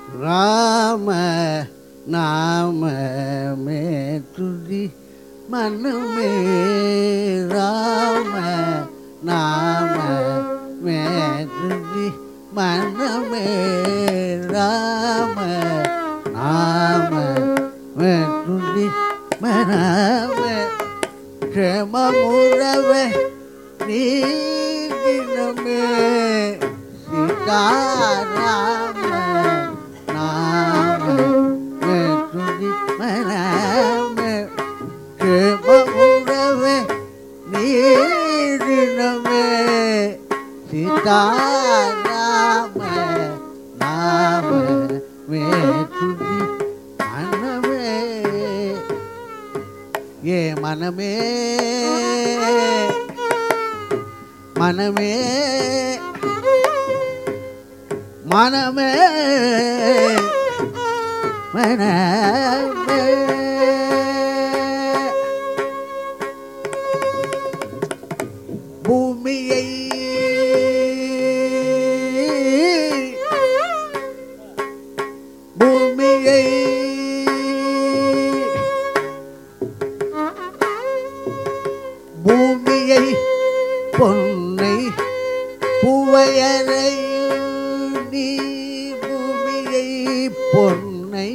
ராம நாம மே துதி மனமே ராம நாம மே துதி மனமே ராம நாம மே துதி மனமே க்ஷமமுறவே நீதினமே சீதாராம நாம துதி மனமே க்ஷமமுறவே நீதினமே சீதாராம நாம மே துதி மனமே ஏ மனமே மனமே மனமே மனமே பூமியை பூமியை பூமியை பொன்னை பூவையரையில் நீ பூமியை பொன்னை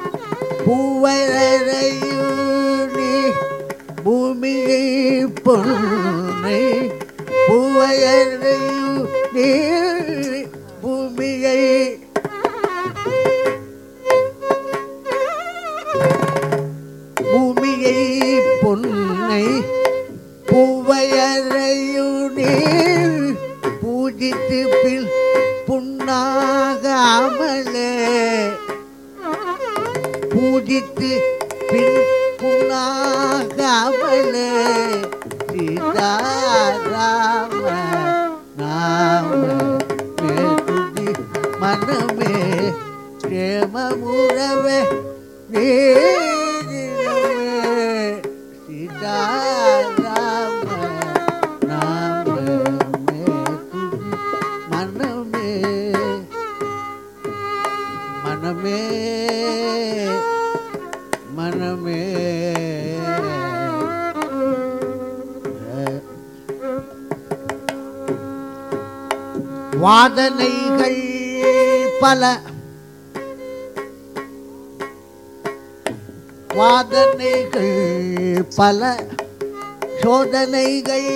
பூவையரையில் நீ பூமியை பொன்னை பூவையரையில் நீ பூமியை பூமியை பொன்னை பூவையரையுனே பூஜித்து பில் புண்ணாகாமலே பூஜித்து பின் புண்ணாகாமலே சீதாராம நாம மேதுதி மனமே க்ஷேமமுறவே நேரிடமே சீதாராம நாம மேதுதி மனமே மனமே மனமே வாதனைகள் பல வாதனைகள் பல சோதனைகள்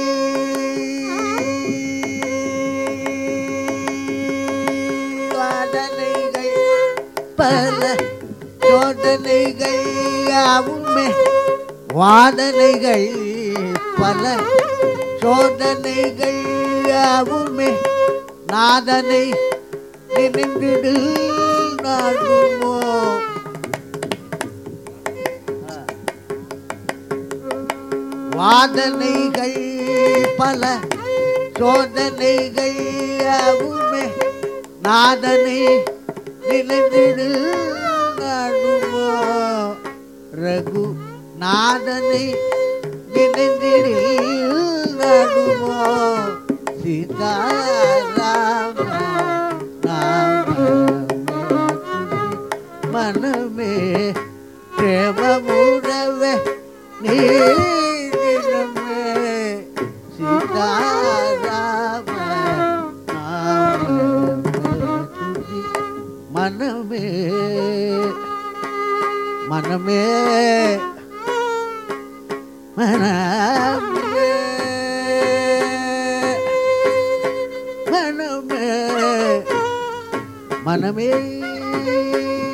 வாதனைகள் பல சோதனைகள் யாவுமே வாதனைகள் பல சோதனைகள் யாவுமே நாதனை நினைந்திடு நாடுமோ வாதனைகள் பல சோதனைகள் யாவுமே நாதனை நினைந்திடு நாடுமோ ரகு நாதனை நினைந்திடு நாடுமோ சீதாராம நாமமே மனமே பிரேமமுறவே நீதினமே சீதாராம நாமமே மனமே மனமே மனமே மனமே மனமே